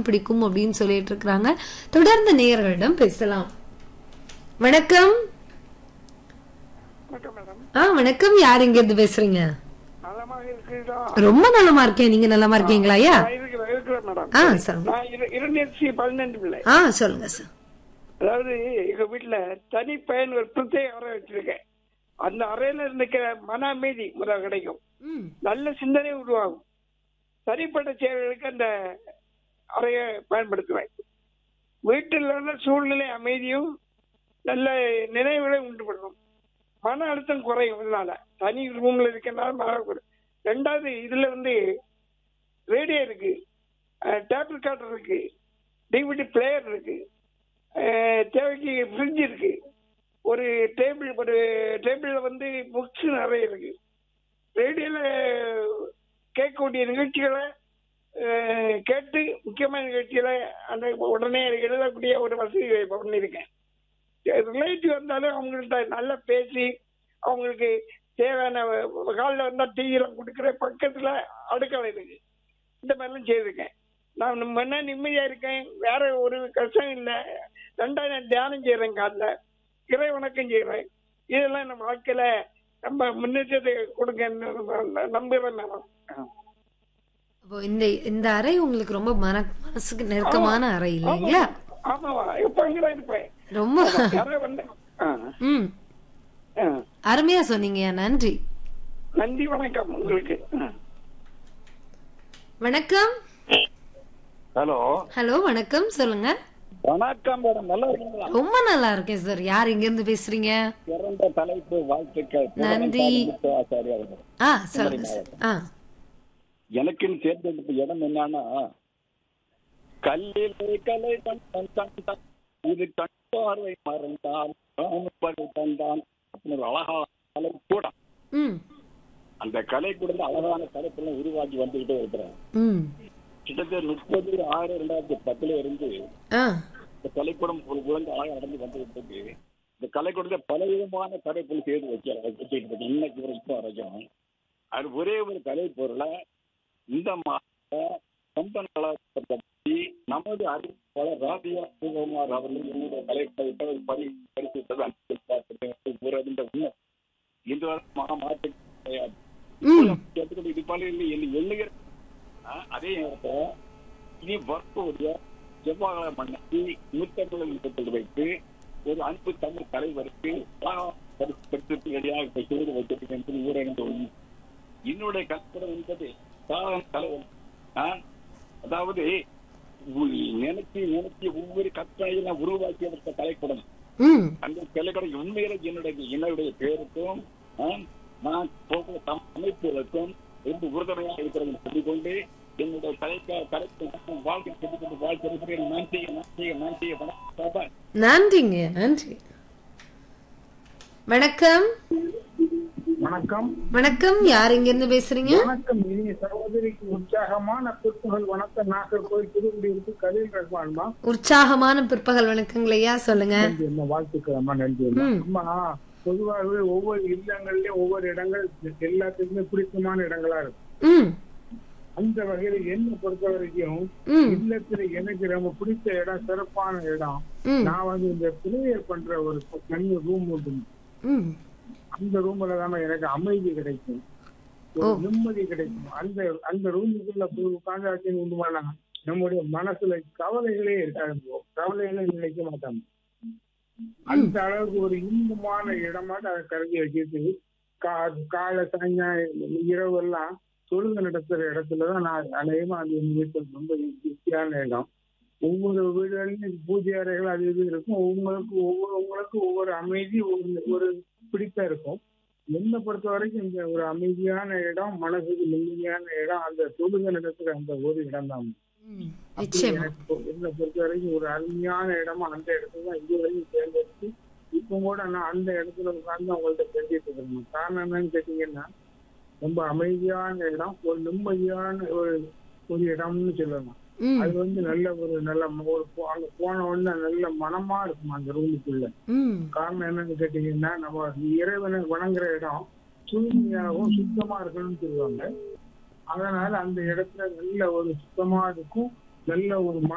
பிடிக்கும் அப்படின்னு சொல்லிட்டு இருக்கிறாங்க தொடர்ந்து நேயர்களிடம் பேசலாம் வணக்கம் வணக்கம் மேடம் ஆ வணக்கம் யார் இங்க இருந்து பேசுறீங்க நலமாக இருக்கிறதா ரொம்ப நலமா இருக்கேன் நீங்க நலமா இருக்கீங்களா ஐயா நான் இருக்கிறேன் இருக்கிறேன் மேடம் ஆ சொல்லுங்க நான் இரு- இருநூற்றி பதினஞ்சு பிள்ளை ஆ சொல்லுங்க சார் அதாவது எங்க வீட்டுல தனி பயன் ஒரு பிரத்யேக அறை வச்சிருக்கேன் அந்த அறையில இருக்கிற மன அமைதி முதல் கிடைக்கும் ம் நல்ல சிந்தனை உருவாகும் சரிப்பட்ட செயல்களுக்கு அந்த அறையை பயன்படுத்துவேன் வீட்டில் உள்ள சூழ்நிலை அமைதியும் நல்ல நினைவுகளை உண்டு பண்ணும் மன அழுத்தம் குறையும் இதனால தனி ரூம்ல இருக்கனால மன அழுத்தம் குறையும் ரெண்டாவது இதுல வந்து ரேடியோ இருக்கு டேப் ரெக்கார்டர் இருக்கு டிவிடி பிளேயர் இருக்கு அஹ், தேவைக்கு ஃப்ரிட்ஜ் இருக்கு ஒரு டேபிள் ஒரு டேபிள்ல வந்து புக்ஸ் நிறைய இருக்கு ரேடியோல கேட்கக்கூடிய நிகழ்ச்சிகளை அஹ், கேட்டு முக்கியமான நிகழ்ச்சிகளை அந்த உடனே எழுதக்கூடிய ஒரு வசதி பண்ணியிருக்கேன் ரிலேட்டிவ் வந்தாலும் அவங்கள்ட்ட நல்லா பேசி அவங்களுக்கு தேவையான காலில் வந்தால் டீயெல்லாம் கொடுக்குற பக்கத்தில் அடுக்களை இருக்கு இந்த மாதிரிலாம் செய்திருக்கேன் நான் முன்ன நிம்மதியா இருக்கேன் வேற ஒரு கஷ்டம் இல்லை ரெண்டாவது நான் தியானம் செய்யறேன் காலைல இறை வணக்கம் செய்யறேன் இதெல்லாம் நம்ம வாழ்க்கையில நம்ம முன்னேற்றத்தை கொடுங்க நம்புறேன் மேடம் அப்போ இந்த இந்த அறை உங்களுக்கு ரொம்ப மன மனசுக்கு நெருக்கமான அறை இல்லைங்களா ஆமாவா எப்ப அங்கதான் இருப்பேன் ரொம்ப யாரோ வந்து ஆ, ம் ஆ. அருமையா சொன்னீங்க நன்றி நன்றி வணக்கம் உங்களுக்கு ஆ. வணக்கம் ஹலோ ஹலோ வணக்கம் சொல்லுங்க வணக்கம் மேடம் நல்லா இருக்கீங்களா ரொம்ப நல்லா இருக்கேன் சார் யார் இங்க இருந்து பேசுறீங்க சிறந்த தலைப்பு வாழ்த்துக்கள் நன்றி. முத்து ஆச்சாரியா அவர்கள். ஆ சொல்லுங்க சார் ஆ எனக்குன்னு தேர்ந்தெடுத்த இடம் என்னன்னா கல்லிலே கலை கண்டன் கண்டன் இது கண் பார்வை மறந்தான் காணுப்பது தந்தான் அப்படின்னு ஒரு அழகான கலை கூடம் ம் அந்த கலை கூட அழகான கலைப்பெல்லாம் உருவாக்கி வந்துகிட்டே இருக்கிறேன் ம் கிட்டத்தட்ட முப்பது ஆறு ரெண்டாயிரத்தி பத்துல இருந்து ஆ இந்த கலைக்கூடம் ஒரு குழந்தை அழகா நடந்து வந்துகிட்டு இருக்கு இந்த கலைக்கூடத்தை பல விதமான கலைப்பொருள் செய்து வைக்க வச்சுட்டு இருக்கு இன்னைக்கு வரைக்கும் வரைக்கும் அது ஒரே ஒரு கலை பொருளை இந்த மாத கம்பன் கலாச்சாரத்தை பற்றி நமது அறிவிப்பாளர் ராபியா சிவகுமார் அவர்கள் என்னுடைய கலைப்படைத்த ஒரு பணி பரிசுத்தது அனுப்பியிருப்பார் இந்த உண்மை இந்த வருஷமாக மாற்று கிடையாது ம் கேட்டுக்கொண்டு இது போல இல்லை எண்ணி எண்ணுகிற ஆ, அதே நேரத்தில் இனி வரக்கூடிய செவ்வாழை மன்னி நூற்றம்பது நிறுத்தத்தில் வைத்து ஒரு அன்பு தமிழ் தலைவருக்கு பரிசு ரெடியாக செய்து வைத்திருக்கேன் என்று ஊரறிந்த உண்மை என்னுடைய கற்பனை என்பது சாதன தலைவர் ஆ, அதாவது உ- நினைச்சு நினைச்சு ஒவ்வொரு கற்பனையும் நான் உருவாக்கி எடுத்த கலைக்கூடம் ம் அந்த கலைக்கடை உண்மையில என்னுடைய என்னுடைய பேருக்கும் ஆ, நான் போகிற சம- அமைப்புகளுக்கும் ரொம்ப உறுதுணையாக இருக்கிறது சொல்லிக்கொண்டு என்னுடைய கலைக்க கலைக்கு வாழ்க்கை சொல்லிக்கொண்டு வாழ்க்கை நான் செய்ய நான் செய்ய நான் செய்ய வணக்கம் பாபா. நன்றிங்க நன்றி வணக்கம் வணக்கம் வணக்கம் யார் இங்க இருந்து பேசுறீங்க வணக்கம் இனிய சகோதரிக்கு உற்சாகமான பிற்பகல் வணக்கம் நாகர்கோவில் திருக்குடியிருக்கு கலீல் ரஹ்மான்மா உற்சாகமான பிற்பகல் வணக்கங்களையா சொல்லுங்க நன்றி அம்மா வாழ்த்துக்கிறேம்மா நன்றி அம்மா. ம். அம்மா பொதுவாகவே ஒவ்வொரு இல்லங்கள்லயும் ஒவ்வொரு இடங்கள் எல்லாத்துக்குமே பிடித்தமான இடங்களா இருக்கும் ம் அந்த வகையில என்ன பொறுத்த வரைக்கும் ம் இல்லத்துல எனக்கு ரொம்ப பிடிச்ச இடம் சிறப்பான இடம் ம் நான் வந்து இந்த பிரேயர் பண்ற ஒரு தனி ரூம் உண்டு ம் அந்த ரூம்ல தான் எனக்கு அமைதி கிடைக்கும் ஒரு ஓ. நிம்மதி கிடைக்கும் அந்த அந்த ரூமுக்குள்ள போய் உட்கார்ந்து உண்டுமானா நம்முடைய மனசுல கவலைகளே இருக்காது கவலைகளே நினைக்க மாட்டாங்க அந்த அளவுக்கு ஒரு இன்பமான இடமாட்ட அதை கருதி வச்சுட்டு கா காலை சாயங்காலம் இரவு எல்லாம் தொழுகை நடத்துற இடத்துலதான் நான் அநேகமா அது எங்க வீட்டில் ரொம்ப ஈஸியான இடம் ஒவ்வொரு வீடுகளிலும் பூஜை அறைகள் அது இது இருக்கும் ஒவ்வொருக்கு ஒவ்வொரு உங்களுக்கு ஒவ்வொரு அமைதி ஒரு ஒரு பிடித்தம் இருக்கும் என்னை பொறுத்த வரைக்கும் இந்த ஒரு அமைதியான இடம் மனசுக்கு நிம்மதியான இடம் அந்த தொழுகை நடத்துற அந்த ஒரு இடம் தான் ம், நிச்சயமா எனக்கு பொ- என்னை பொறுத்த வரைக்கும் ஒரு அருமையான இடமா அந்த இடத்துல தான் இது வரைக்கும் தேர்ந்தெடுத்து இப்போ கூட நான் அந்த இடத்துல உட்கார்ந்து அவங்கள்ட்ட பேசிட்டு இருக்கேன் காரணம் என்னன்னு கேட்டீங்கன்னா ரொம்ப அமைதியான இடம் ஒரு நிம்மதியான ஒரு ஒரு இடம்னு சொல்லலாம் ம் அது வந்து நல்ல ஒரு நல்ல ம- ஒரு போ- அங்க போன உடனே நல்ல மனமா இருக்கும் அந்த ரூமுக்குள்ள ம் காரணம் என்னன்னு கேட்டீங்கன்னா நம்ம இறைவனை வணங்குற இடம் தூய்மையாகவும் சுத்தமா இருக்கணும்னு சொல்லுவாங்க அதனால அந்த இடத்துல நல்ல ஒரு சுத்தமா இருக்கும் நல்ல ஒரு